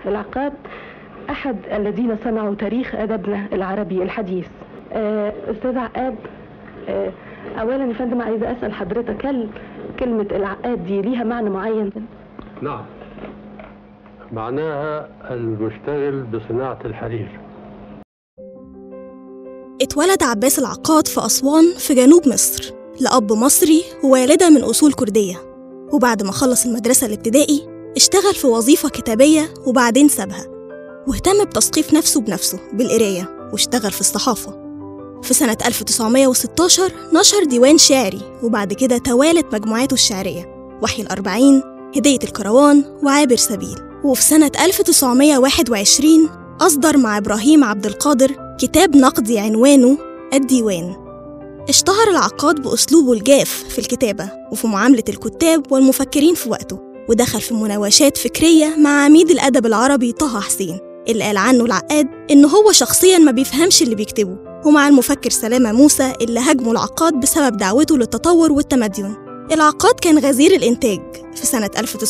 العقاد أحد الذين صنعوا تاريخ أدبنا العربي الحديث آه، أستاذ عقاد آه، أولا يا فندم عايزة أسأل حضرتك هل كلمة العقاد دي ليها معنى معين؟ نعم معناها المشتغل بصناعة الحرير اتولد عباس العقاد في أسوان في جنوب مصر لأب مصري ووالدة من أصول كردية وبعد ما خلص المدرسة الابتدائي اشتغل في وظيفة كتابية وبعدين سابها واهتم بتثقيف نفسه بنفسه بالقراية واشتغل في الصحافة في سنة 1916 نشر ديوان شعري وبعد كده توالت مجموعاته الشعرية وحي الأربعين هدية الكروان وعابر سبيل وفي سنة 1921 أصدر مع إبراهيم عبد القادر كتاب نقدي عنوانه الديوان اشتهر العقاد بأسلوبه الجاف في الكتابة وفي معاملة الكتاب والمفكرين في وقته ودخل في مناوشات فكرية مع عميد الأدب العربي طه حسين اللي قال عنه العقاد إن هو شخصيا ما بيفهمش اللي بيكتبه ومع المفكر سلامة موسى اللي هاجمه العقاد بسبب دعوته للتطور والتمدن العقاد كان غزير الإنتاج في سنة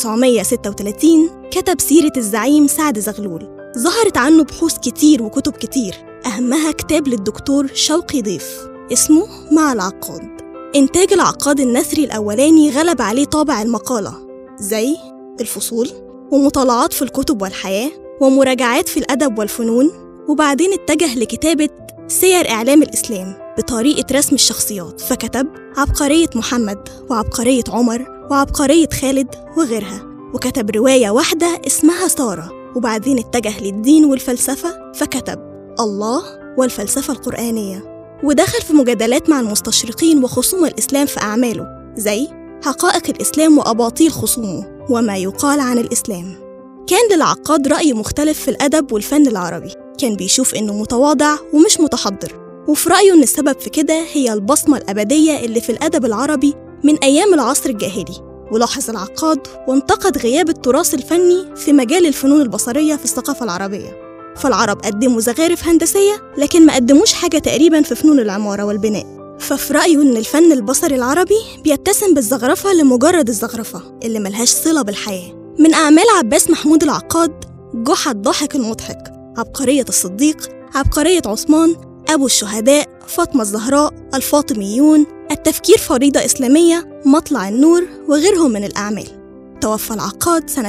1936 كتب سيرة الزعيم سعد زغلول ظهرت عنه بحوث كتير وكتب كتير أهمها كتاب للدكتور شوقي ضيف اسمه مع العقاد إنتاج العقاد النثري الأولاني غلب عليه طابع المقالة زي الفصول ومطالعات في الكتب والحياة ومراجعات في الأدب والفنون وبعدين اتجه لكتابة سير إعلام الإسلام بطريقة رسم الشخصيات فكتب عبقرية محمد وعبقرية عمر وعبقرية خالد وغيرها وكتب رواية واحدة اسمها سارة وبعدين اتجه للدين والفلسفة فكتب الله والفلسفة القرآنية ودخل في مجادلات مع المستشرقين وخصوم الإسلام في أعماله زي حقائق الإسلام وأباطيل خصومه وما يقال عن الإسلام كان للعقاد رأي مختلف في الأدب والفن العربي كان بيشوف إنه متواضع ومش متحضر وفي رأيه إن السبب في كده هي البصمة الأبدية اللي في الأدب العربي من أيام العصر الجاهلي ولاحظ العقاد وانتقد غياب التراث الفني في مجال الفنون البصرية في الثقافة العربية فالعرب قدموا زخارف هندسية لكن ما قدموش حاجة تقريبا في فنون العمارة والبناء ففي رأيه إن الفن البصري العربي بيتسم بالزخرفة لمجرد الزخرفة اللي ملهاش صلة بالحياة من أعمال عباس محمود العقاد جحا الضاحك المضحك عبقرية الصديق عبقرية عثمان أبو الشهداء فاطمة الزهراء الفاطميون التفكير فريضة إسلامية مطلع النور وغيرهم من الأعمال توفى العقاد سنة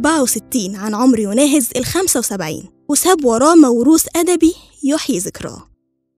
1964 عن عمر يناهز ال 75 وساب وراه موروث أدبي يحيي ذكراه